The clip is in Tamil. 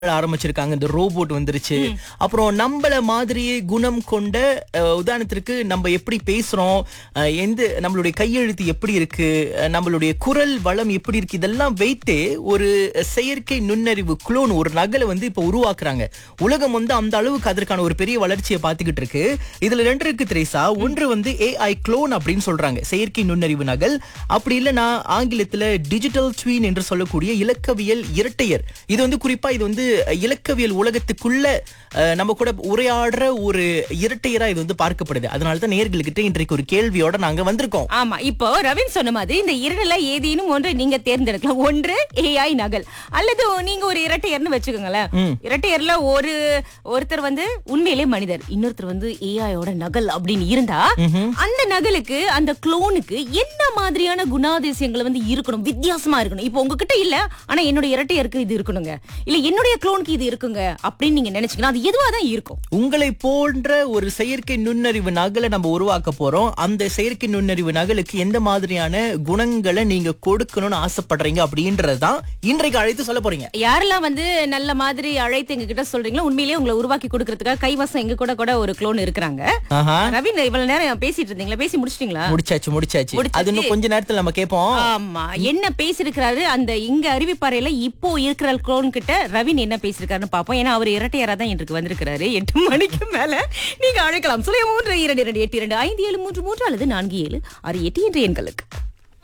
ஆரம்பிச்சிருக்காங்க இந்த ரோபோட் வந்துருச்சு அப்புறம் நம்மள மாதிரியே குணம் கொண்ட அஹ், உதாரணத்திற்கு நம்ம எப்படி பேசுறோம் அஹ், எந்த நம்மளுடைய கையெழுத்து எப்படி இருக்கு அஹ், நம்மளுடைய குரல் வளம் எப்படி இருக்கு இதெல்லாம் வைத்தே ஒரு செயற்கை நுண்ணறிவு குளோன் ஒரு நகலை வந்து இப்ப உருவாக்குறாங்க உலகம் வந்து அந்த அளவுக்கு அதற்கான ஒரு பெரிய வளர்ச்சியை பார்த்துக்கிட்டு இருக்கு இதுல ரெண்டு இருக்கு திரேசா ஒன்று வந்து ஏஐ குளோன் அப்படின்னு சொல்றாங்க செயற்கை நுண்ணறிவு நகல் அப்படி இல்லைன்னா ஆங்கிலத்துல டிஜிட்டல் ட்வீன் என்று சொல்லக்கூடிய இலக்கவியல் இரட்டையர் இது வந்து குறிப்பா இது வந்து இலக்கவியல் உலகத்துக்குள்ள அஹ், நம்ம கூட உரையாடுற ஒரு இரட்டையரா இது வந்து பார்க்கப்படுது அதனாலதான் நேர்களுக்கிட்ட இன்றைக்கு ஒரு கேள்வியோட நாங்க வந்திருக்கோம் ஆமா இப்போ ரவின் சொன்ன மாதிரி இந்த இரண்டுல ஏதேனும் ஒன்றை நீங்க தேர்ந்தெடுக்கலாம் ஒன்று ஏஐ நகல் அல்லது நீங்க ஒரு இரட்டையர்னு வச்சுக்கோங்களேன் இரட்டையர்ல ஒரு ஒருத்தர் வந்து உண்மையிலே மனிதர் இன்னொருத்தர் வந்து ஏஐயோட நகல் அப்படின்னு இருந்தா அந்த நகலுக்கு அந்த குளோனுக்கு என்ன மாதிரியான குணாதிசயங்கள் வந்து இருக்கணும் வித்தியாசமா இருக்கணும் இப்போ உங்ககிட்ட இல்ல ஆனா என்னோட இரட்டையருக்கு இது இருக்கணுங்க இல்ல என்னுடைய குளோனுக்கு இது இருக்குங்க அப்படின்னு நீங்க நினைச்சீங்கன்னா அது எதுவா தான் இருக்கும் உங்களை போன்ற ஒரு செயற்கை நுண்ணறிவு நகலை நம்ம உருவாக்க போறோம் அந்த செயற்கை நுண்ணறிவு நகலுக்கு எந்த மாதிரியான குணங்களை நீங்க கொடுக்கணும்னு ஆசைப்படுறீங்க அப்படின்றதுதான் இன்றைக்கு அழைத்து சொல்ல போறீங்க யாரெல்லாம் வந்து நல்ல மாதிரி அழைத்து எங்க கிட்ட சொல்றீங்களோ உண்மையிலேயே உங்களை உருவாக்கி கொடுக்கறதுக்காக கைவசம் எங்க கூட கூட ஒரு க்ளோன் இருக்கிறாங்க ஆஹா ரவீன் இவ்வளவு நேரம் பேசிட்டு இருந்தீங்களா பேசி முடிச்சிட்டீங்களா முடிச்சாச்சு முடிச்சாச்சு முடிச்சாச்சு. அது இன்னும் கொஞ்ச நேரத்துல நம்ம கேட்போம் ஆமா என்ன பேசிருக்கிறாரு அந்த இங்க அறிவிப்பாறையில இப்போ இருக்கிற க்ளோன் கிட்ட ரவீன் என்ன பேசிருக்காருன்னு பாப்போம் ஏன்னா அவர் இரட்டையாரா தான் இன்றைக்கு வந்திருக்கிறாரு எட்டு மணிக்கு மேல நீங்க அழைக்கலாம் சுலைய மூன்று இரண்டு இரண்டு எட்டு இரண்டு ஐந்து ஏழு மூன்று மூன்று அல்லது நான்கு ஏழு ஆறு எட்டு என்ற எண்களுக்கு